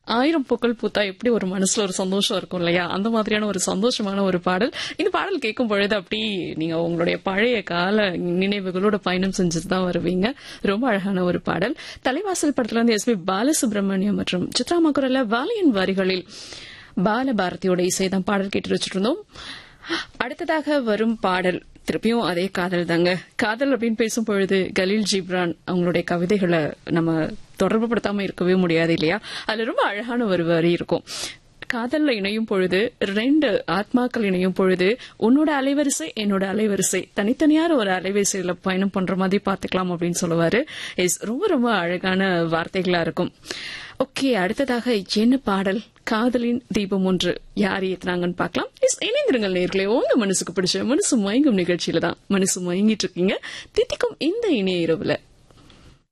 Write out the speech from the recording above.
ஆயிரம் பூக்கள் பூத்தா எப்படி ஒரு மனசுல ஒரு சந்தோஷம் இருக்கும் இல்லையா அந்த மாதிரியான ஒரு சந்தோஷமான ஒரு பாடல் இந்த பாடல் கேட்கும் பொழுது அப்படி நீங்க உங்களுடைய பழைய கால நினைவுகளோட பயணம் செஞ்சுட்டு தான் வருவீங்க ரொம்ப அழகான ஒரு பாடல் தலைவாசல் படத்துல வந்து எஸ் பி பாலசுப்ரமணியம் மற்றும் சித்ரா மகுரல வாலியன் வரிகளில் பாலபாரதியோட இசைதான் பாடல் கேட்டு வச்சுட்டு இருந்தோம் அடுத்ததாக வரும் பாடல் திருப்பியும் அதே காதல் தாங்க காதல் அப்படின்னு பேசும் பொழுது கலீல் ஜிப்ரான் அவங்களுடைய கவிதைகளை நம்ம தொடர்பு படுத்தாம இருக்கவே முடியாது இல்லையா அதுல ரொம்ப அழகான ஒரு வரி இருக்கும் காதல்ல இணையும் பொழுது ரெண்டு ஆத்மாக்கள் இணையும் பொழுது உன்னோட அலைவரிசை என்னோட அலைவரிசை தனித்தனியார ஒரு அலைவரிசையில பயணம் பண்ற மாதிரி பாத்துக்கலாம் அப்படின்னு சொல்லுவாரு இஸ் ரொம்ப ரொம்ப அழகான வார்த்தைகளா இருக்கும் ஓகே அடுத்ததாக என்ன பாடல் காதலின் தீபம் ஒன்று யார் ஏத்துனாங்கன்னு பார்க்கலாம் இஸ் இணைந்திருங்கள் நேர்களே உங்க மனசுக்கு பிடிச்ச மனசு மயங்கும் நிகழ்ச்சியில தான் மனசு மயங்கிட்டு இருக்கீங்க தித்திக்கும் இந்த இணைய இரவுல